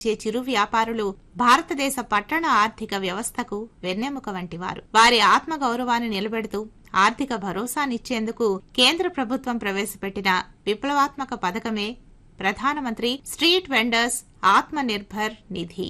చే చిరు వ్యాపారులు భారతదేశ పట్టణ ఆర్థిక వ్యవస్థకు వెన్నెముక వంటివారు వారి ఆత్మగౌరవాన్ని నిలబెడుతూ ఆర్థిక భరోసానిచ్చేందుకు కేంద్ర ప్రభుత్వం ప్రవేశపెట్టిన విప్లవాత్మక పథకమే ప్రధానమంత్రి స్ట్రీట్ వెండర్స్ ఆత్మ నిర్భర్ నిధి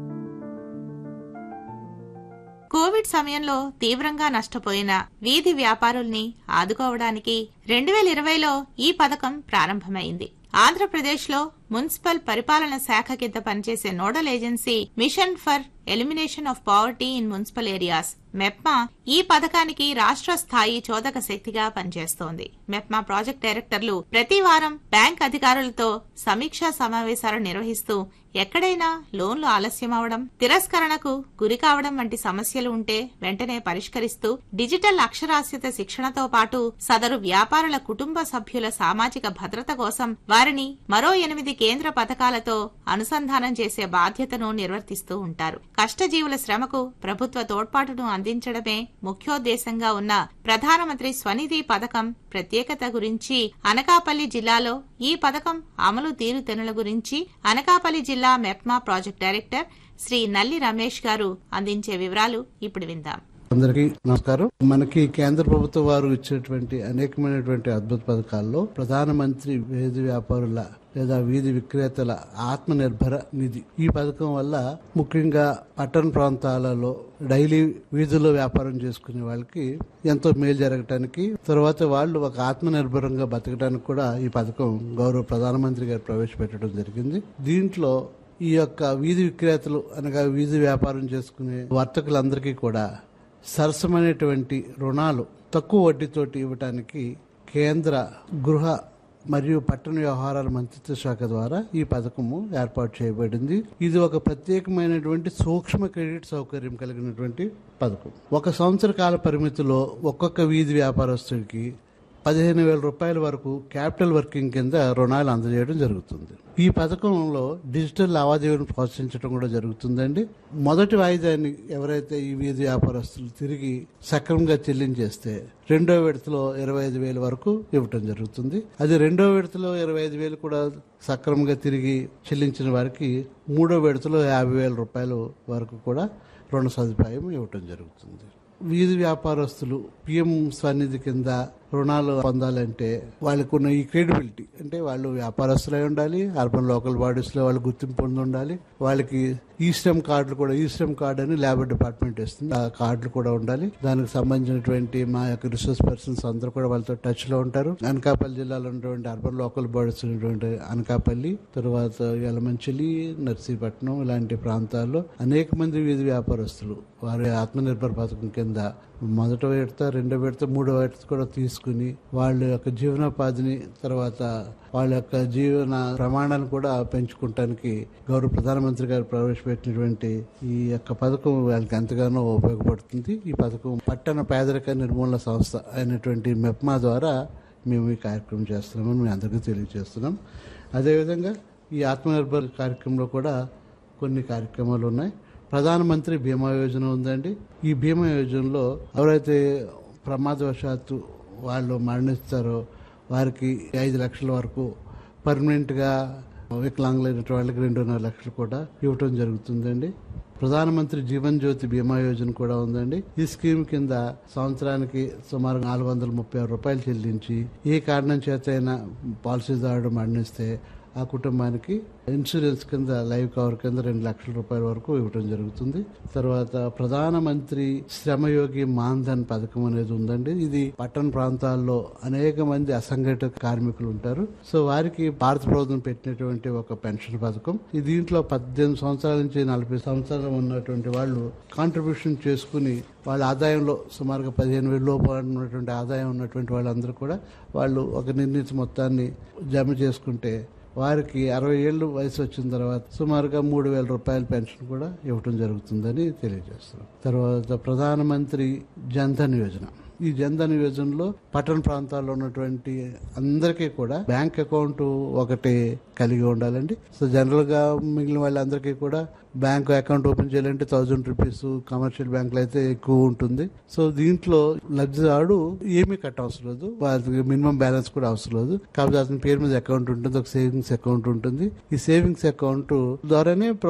కోవిడ్ సమయంలో తీవ్రంగా నష్టపోయిన వీధి వ్యాపారుల్ని ఆదుకోవడానికి రెండు వేల ఇరవైలో ఈ పథకం ప్రారంభమైంది ఆంధ్రప్రదేశ్లో మున్సిపల్ పరిపాలన శాఖ కింద పనిచేసే nodal agency mission for elimination of poverty in municipal areas MEPMA ఈ పథకానికి రాష్ట్ర స్థాయి చోదక శక్తిగా పనిచేస్తోంది మెప్మా ప్రాజెక్ట్ డైరెక్టర్లు ప్రతి వారం బ్యాంక్ అధికారులతో సమీక్షా సమావేశాలు నిర్వహిస్తూ ఎక్కడైనా లోన్లు ఆలస్యం అవడం తిరస్కరణకు గురి కావడం వంటి సమస్యలు ఉంటే వెంటనే పరిష్కరిస్తూ డిజిటల్ అక్షరాస్యత శిక్షణతో పాటు సదరు వ్యాపారుల కుటుంబ సభ్యుల సామాజిక భద్రత కోసం వారిని మరో ఎనిమిది కేంద్ర పథకాలతో అనుసంధానం చేసే బాధ్యతను నిర్వర్తిస్తూ ఉంటారు కష్టజీవుల శ్రమకు ప్రభుత్వ తోడ్పాటును అందించడమే ముఖ్యోద్దేశంగా ఉన్న ప్రధానమంత్రి స్వనిధి పథకం ప్రత్యేకత గురించి అనకాపల్లి జిల్లాలో ఈ పథకం అమలు తీరుతెనుల గురించి అనకాపల్లి జిల్లా మెప్మా ప్రాజెక్ట్ డైరెక్టర్ శ్రీ నల్లి రమేష్ గారు అందించే వివరాలు ఇప్పుడు విందాం అందరికీ నమస్కారం మనకి కేంద్ర ప్రభుత్వం వారు ఇచ్చినటువంటి అనేకమైనటువంటి అద్భుత పథకాల్లో ప్రధానమంత్రి వీధి వ్యాపారుల లేదా వీధి విక్రేతల ఆత్మ నిర్భర నిధి ఈ పథకం వల్ల ముఖ్యంగా పట్టణ ప్రాంతాలలో డైలీ వీధుల్లో వ్యాపారం చేసుకునే వాళ్ళకి ఎంతో మేలు జరగటానికి తర్వాత వాళ్ళు ఒక ఆత్మ నిర్భరంగా బతకడానికి కూడా ఈ పథకం గౌరవ ప్రధానమంత్రి గారు ప్రవేశపెట్టడం జరిగింది దీంట్లో ఈ యొక్క వీధి విక్రేతలు అనగా వీధి వ్యాపారం చేసుకునే వర్తకులందరికీ కూడా సరసమైనటువంటి రుణాలు తక్కువ వడ్డీతోటి ఇవ్వటానికి కేంద్ర గృహ మరియు పట్టణ వ్యవహారాల మంత్రిత్వ శాఖ ద్వారా ఈ పథకము ఏర్పాటు చేయబడింది ఇది ఒక ప్రత్యేకమైనటువంటి సూక్ష్మ క్రెడిట్ సౌకర్యం కలిగినటువంటి పథకం ఒక సంవత్సర కాల పరిమితిలో ఒక్కొక్క వీధి వ్యాపారస్తుడికి పదిహేను వేల రూపాయల వరకు క్యాపిటల్ వర్కింగ్ కింద రుణాలు అందజేయడం జరుగుతుంది ఈ పథకంలో డిజిటల్ లావాదేవీలను ప్రోత్సహించడం కూడా జరుగుతుందండి మొదటి వాయిదాన్ని ఎవరైతే ఈ వీధి వ్యాపారస్తులు తిరిగి సక్రమంగా చెల్లించేస్తే రెండో విడతలో ఇరవై ఐదు వేల వరకు ఇవ్వటం జరుగుతుంది అది రెండో విడతలో ఇరవై ఐదు వేలు కూడా సక్రమంగా తిరిగి చెల్లించిన వారికి మూడో విడతలో యాభై వేల రూపాయల వరకు కూడా రుణ సదుపాయం ఇవ్వటం జరుగుతుంది వీధి వ్యాపారస్తులు పిఎం స్వనిధి కింద రుణాలు పొందాలంటే వాళ్ళకు ఉన్న ఈ క్రెడిబిలిటీ అంటే వాళ్ళు వ్యాపారస్తులై ఉండాలి అర్బన్ లోకల్ బాడీస్లో వాళ్ళు గుర్తింపు పొంది ఉండాలి వాళ్ళకి ఈ శ్రమ్ కార్డులు కూడా ఈ శ్రమ్ కార్డు అని లేబర్ డిపార్ట్మెంట్ ఇస్తుంది ఆ కార్డులు కూడా ఉండాలి దానికి సంబంధించినటువంటి మా యొక్క రిసోర్స్ పర్సన్స్ అందరూ కూడా వాళ్ళతో టచ్ లో ఉంటారు అనకాపల్లి జిల్లాలో ఉన్నటువంటి అర్బన్ లోకల్ బాడీస్ ఉన్నటువంటి అనకాపల్లి తర్వాత యలమంచిలి నర్సీపట్నం ఇలాంటి ప్రాంతాల్లో అనేక మంది వీధి వ్యాపారస్తులు వారి ఆత్మనిర్భర్ పథకం కింద మొదట విడత రెండో విడత మూడో విడత కూడా తీసుకుని వాళ్ళ యొక్క జీవనోపాధిని తర్వాత వాళ్ళ యొక్క జీవన ప్రమాణాలను కూడా పెంచుకుంటానికి గౌరవ ప్రధానమంత్రి గారు ప్రవేశపెట్టినటువంటి ఈ యొక్క పథకం వాళ్ళకి ఎంతగానో ఉపయోగపడుతుంది ఈ పథకం పట్టణ పేదరిక నిర్మూలన సంస్థ అయినటువంటి మెప్మా ద్వారా మేము ఈ కార్యక్రమం చేస్తున్నామని మేము అందరికీ తెలియజేస్తున్నాం అదేవిధంగా ఈ ఆత్మనిర్భర్ కార్యక్రమంలో కూడా కొన్ని కార్యక్రమాలు ఉన్నాయి ప్రధానమంత్రి బీమా యోజన ఉందండి ఈ బీమా యోజనలో ఎవరైతే ప్రమాదవశాత్తు వాళ్ళు మరణిస్తారో వారికి ఐదు లక్షల వరకు పర్మనెంట్గా వికలాంగులైన వాళ్ళకి రెండున్నర లక్షలు కూడా ఇవ్వటం జరుగుతుందండి ప్రధానమంత్రి జీవన్ జ్యోతి బీమా యోజన కూడా ఉందండి ఈ స్కీమ్ కింద సంవత్సరానికి సుమారు నాలుగు వందల ముప్పై ఆరు రూపాయలు చెల్లించి ఏ కారణం చేత అయినా పాలసీదారుడు మరణిస్తే ఆ కుటుంబానికి ఇన్సూరెన్స్ కింద లైవ్ కవర్ కింద రెండు లక్షల రూపాయల వరకు ఇవ్వడం జరుగుతుంది తర్వాత ప్రధానమంత్రి శ్రమయోగి మాన్ధన్ పథకం అనేది ఉందండి ఇది పట్టణ ప్రాంతాల్లో అనేక మంది అసంఘటిత కార్మికులు ఉంటారు సో వారికి భారత ప్రభుత్వం పెట్టినటువంటి ఒక పెన్షన్ పథకం ఈ దీంట్లో పద్దెనిమిది సంవత్సరాల నుంచి నలభై సంవత్సరాలు ఉన్నటువంటి వాళ్ళు కాంట్రిబ్యూషన్ చేసుకుని వాళ్ళ ఆదాయంలో సుమారుగా పదిహేను వేల లోపు ఉన్నటువంటి ఆదాయం ఉన్నటువంటి వాళ్ళందరూ కూడా వాళ్ళు ఒక నిర్ణీత మొత్తాన్ని జమ చేసుకుంటే వారికి అరవై ఏళ్ళు వయసు వచ్చిన తర్వాత సుమారుగా మూడు వేల రూపాయల పెన్షన్ కూడా ఇవ్వటం జరుగుతుందని తెలియజేస్తున్నాం తర్వాత ప్రధానమంత్రి జన్ధన్ యోజన ఈ జన్ధన్ యోజనలో పట్టణ ప్రాంతాల్లో ఉన్నటువంటి అందరికీ కూడా బ్యాంక్ అకౌంట్ ఒకటి కలిగి ఉండాలండి సో జనరల్ గా మిగిలిన వాళ్ళందరికీ కూడా బ్యాంక్ అకౌంట్ ఓపెన్ చేయాలంటే థౌజండ్ రూపీస్ కమర్షియల్ బ్యాంకులు అయితే ఎక్కువ ఉంటుంది సో దీంట్లో లబ్ధిదారుడు ఏమీ కట్ట అవసరం లేదు వారికి మినిమం బ్యాలెన్స్ కూడా అవసరం లేదు కాకపోతే అతని పేరు మీద అకౌంట్ ఉంటుంది ఒక సేవింగ్స్ అకౌంట్ ఉంటుంది ఈ సేవింగ్స్ అకౌంట్ ద్వారానే